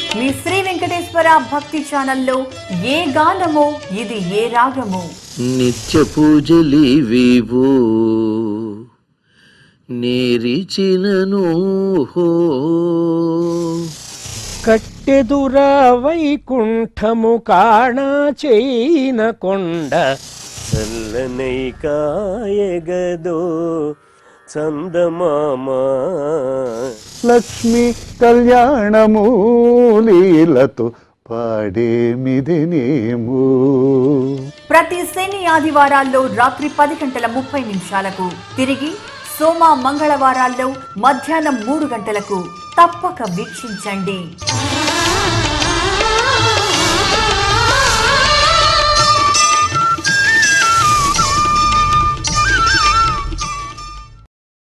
మీ శ్రీ వెంకటేశ్వర భక్తి ఛానల్లో ఏ గానమో ఇది ఏ రాగమో నిత్య పూజలివివో నేరిచినను హో కట్టెదురా వైకుంఠము కాణా చేయిన కొండ చల్లనై కాయగదో చందమామ లక్ష్మి కళ్యాణము లీలతో పాడేమిదినేము ప్రతి శని ఆదివారాల్లో రాత్రి పది గంటల ముప్పై నిమిషాలకు తిరిగి సోమ మంగళవారాల్లో మధ్యాహ్నం మూడు గంటలకు తప్పక వీక్షించండి